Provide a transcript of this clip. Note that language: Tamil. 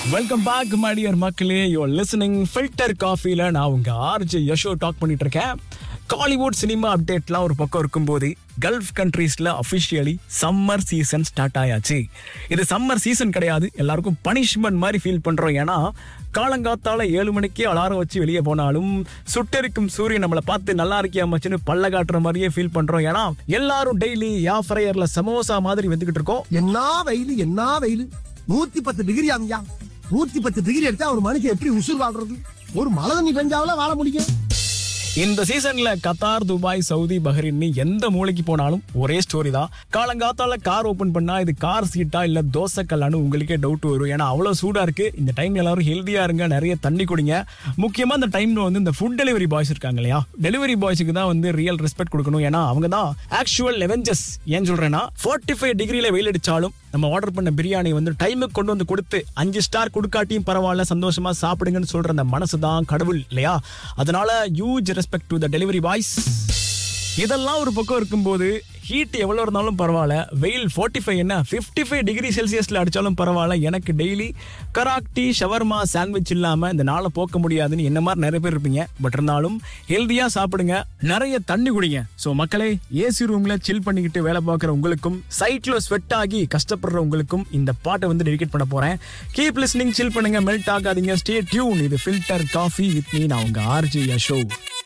வெல்கம் பேக் மடியர் மக்களே யூஆர் லிசனிங் ஃபில்டர் காஃபில நான் உங்க ஆர்ஜி யஷோ டாக் பண்ணிட்டு இருக்கேன் காலிவுட் சினிமா அப்டேட்லாம் ஒரு பக்கம் இருக்கும்போது கல்ஃப் கண்ட்ரீஸ்ல அஃபிஷியலி சம்மர் சீசன் ஸ்டார்ட் ஆயாச்சு இது சம்மர் சீசன் கிடையாது எல்லாருக்கும் பனிஷ்மெண்ட் மாதிரி ஃபீல் பண்றோம் ஏன்னா காலங்காத்தால ஏழு மணிக்கு அலாரம் வச்சு வெளியே போனாலும் சுட்டெரிக்கும் சூரியன் நம்மளை பார்த்து நல்லா இருக்கியா மச்சுன்னு பல்ல காட்டுற மாதிரியே ஃபீல் பண்றோம் ஏன்னா எல்லாரும் டெய்லி யா ஃப்ரையர்ல சமோசா மாதிரி வந்துகிட்டு இருக்கோம் என்ன வெயில் என்ன வெயில் நூத்தி பத்து டிகிரி அங்கயா நூத்தி பத்து டிகிரி எடுத்தா ஒரு மனுஷன் எப்படி உசுர் வாழ்றது ஒரு மழை தண்ணி பெஞ்சாவில வாழ முடியும் இந்த சீசன்ல கத்தார் துபாய் சவுதி பஹ்ரைன் எந்த மூலைக்கு போனாலும் ஒரே ஸ்டோரி தான் காலங்காத்தால கார் ஓபன் பண்ணா இது கார் சீட்டா இல்ல தோசை கல்லான்னு உங்களுக்கே டவுட் வரும் ஏன்னா அவ்வளவு சூடா இருக்கு இந்த டைம்ல எல்லாரும் ஹெல்தியா இருங்க நிறைய தண்ணி குடிங்க முக்கியமா இந்த டைம்ல வந்து இந்த ஃபுட் டெலிவரி பாய்ஸ் இருக்காங்க இல்லையா டெலிவரி பாய்ஸுக்கு தான் வந்து ரியல் ரெஸ்பெக்ட் கொடுக்கணும் ஏன்னா அவங்க தான் ஆக்சுவல் லெவெஞ்சஸ் ஏன் சொல்றேன்னா 45 ஃபைவ் டிகிரியில வெயில் அடிச்சாலும் நம்ம ஆர்டர் பண்ண பிரியாணி வந்து டைமுக்கு கொண்டு வந்து கொடுத்து அஞ்சு ஸ்டார் கொடுக்காட்டியும் பரவாயில்ல சந்தோஷமா சாப்பிடுங்கன்னு சொல்ற அந்த மனசு தான் கடவுள் இல்லையா அதனால huge respect to the delivery boys இதெல்லாம் ஒரு பக்கம் இருக்கும்போது ஹீட் எவ்வளோ இருந்தாலும் பரவாயில்ல வெயில் 45 ஃபைவ் என்ன 55 ஃபைவ் டிகிரி செல்சியஸில் அடித்தாலும் பரவாயில்ல எனக்கு டெய்லி கராக் டீ ஷவர்மா சாண்ட்விச் இல்லாமல் இந்த நாளை போக்க முடியாதுன்னு என்ன மாதிரி நிறைய பேர் இருப்பீங்க பட் இருந்தாலும் ஹெல்த்தியாக சாப்பிடுங்க நிறைய தண்ணி குடிங்க ஸோ மக்களே ஏசி ரூமில் சில் பண்ணிக்கிட்டு வேலை பார்க்குற உங்களுக்கும் சைட்டில் ஸ்வெட் ஆகி கஷ்டப்படுற உங்களுக்கும் இந்த பாட்டை வந்து டெடிகேட் பண்ண போகிறேன் கீப் லிஸ்னிங் சில் பண்ணுங்க மெல்ட் ஆகாதீங்க ஸ்டே டியூன் இது ஃபில்டர் காஃபி வித் மீ நான் உங்கள் ஆர்ஜி ஷோ